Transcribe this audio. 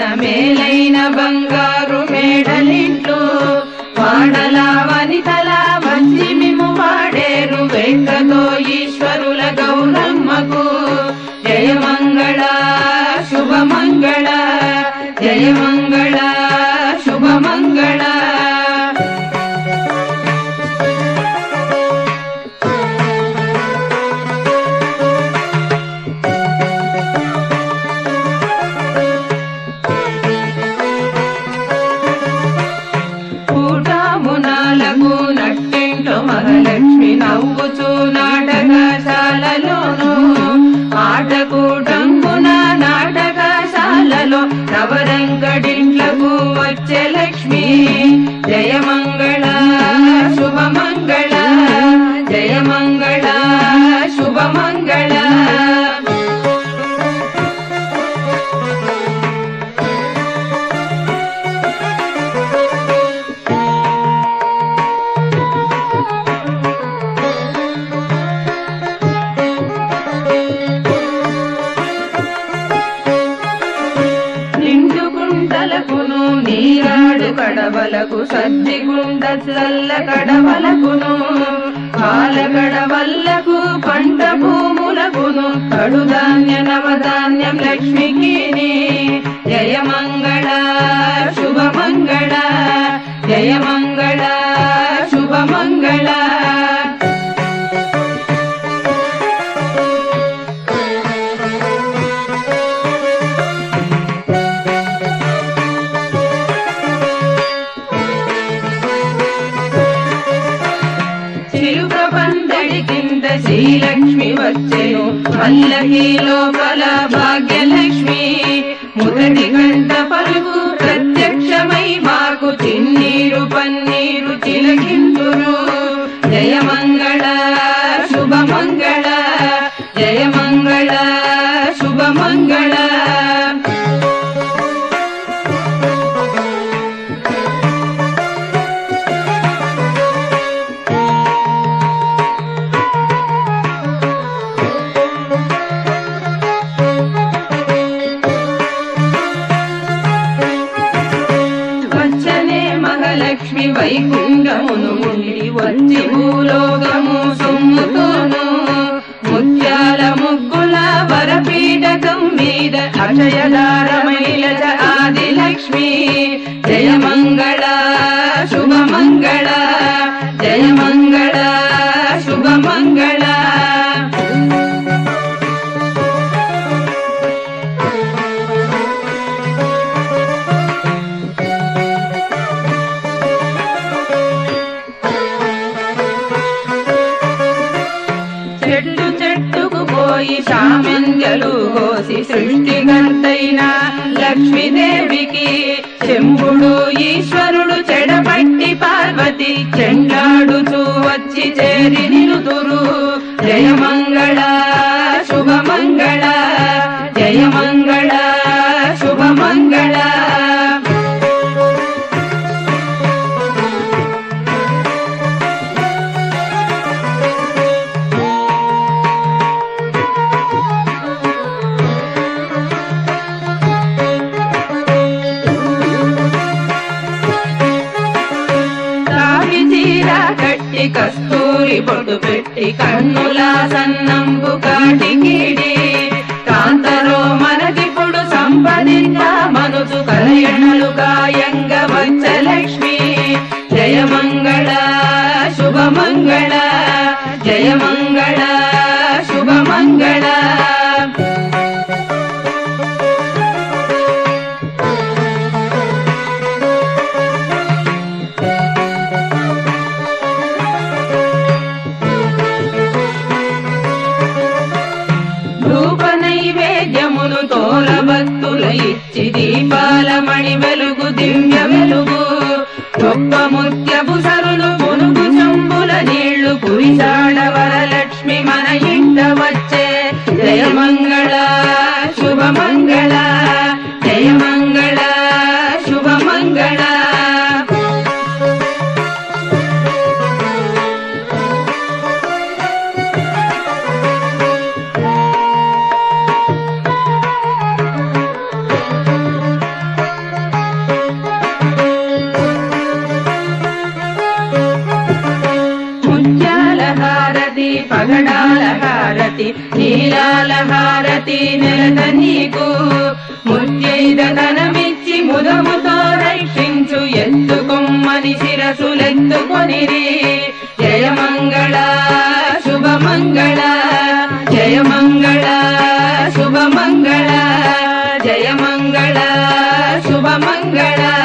మేలైన బంగారు మేడలింట్లు వాడల వనితల వచ్చి మిము పాడేరు వెంకతో ఈశ్వరుల గౌరమ్మకు జయమంగళ శుభమంగళ జయమంగళ శుభమంగళ కూటామునాలకు నట్టింటు మహాలక్ష్మి నవ్వుచూ నాటకశాలలోను ఆటకూటంబున నాటకశాలలో నవరంగడింట్లకు వచ్చే లక్ష్మి జయమంగళ శుభమంగళ జయమంగళ శుభమంగళ నిండు గుంటలకును నీరాడు కడవలకు సద్ది గుండ చల్ల కడవలకును పాల కడవల్లకు పంట భూములకును కడు ధాన్య నవధాన్యం లక్ష్మికి జయమంగళ శుభమంగళ జయమంగళ శుభమంగళ చిలుక పందడి కింద శ్రీలక్ష్మి వచ్చెను మల్లకి లోపల భాగ్యలక్ష్మి మొదటి గంట పలుకు ప్రత్యక్షమై మాకు చిన్నీరు పన్నీరు చిలకింతురు జయమంగళ శుభమంగళ జయమంగళ శుభమంగళ వచ్చనే మహాలక్ష్మి వైకుంఠమును ఉండి వచ్చి భూలోకము సొమ్ముతోను ముత్యాల ముగ్గుల వరపీఠకం మీద అక్షయదారమైలజ ఆది లక్ష్మి జయమంగళ శుభమంగళ జయమంగళ శుభమంగళ చెట్టు చెట్టుకు పోయి సామంజలు కోసి సృష్టికర్తైన లక్ష్మీదేవికి చెంబుడు ఈశ్వరుడు చెడపట్టి పార్వతి చెండాడుచూ వచ్చి చేరి నిలుతురు జయమంగళ శుభమంగళ జయమంగళ శుభమంగళ తావి చీర కట్టి కస్తూరి పొట్టు పెట్టి కన్నుల సన్నంబు కాటికీడి కాంతరో మనకిప్పుడు సంపదించ మనసు కలయణలు గాయంగ వచ్చ లక్ష్మి జయమంగళ శుభమంగళ జయమంగళ శుభమంగళ ధూప నైవేద్యములు తోలబత్తుల ఇచ్చి దీపాలమణి వెలుగు దివ్య వెలుగు గొప్ప ముత్యపు సరులు పునుగు చెంబుల నీళ్లు కురిసాడ వరలక్ష్మి మన ఇంట వచ్చే జయమంగళ శుభమంగళ జయమంగళ శుభమంగళ నెలత నీకు ముత్యైదనమిచ్చి ముదముతో రక్షించు ఎత్తుకొమ్మని శిరసులెత్తుకొనిరి జయమంగళ శుభమంగళ జయమంగళ శుభమంగళ జయమంగళ శుభమంగళ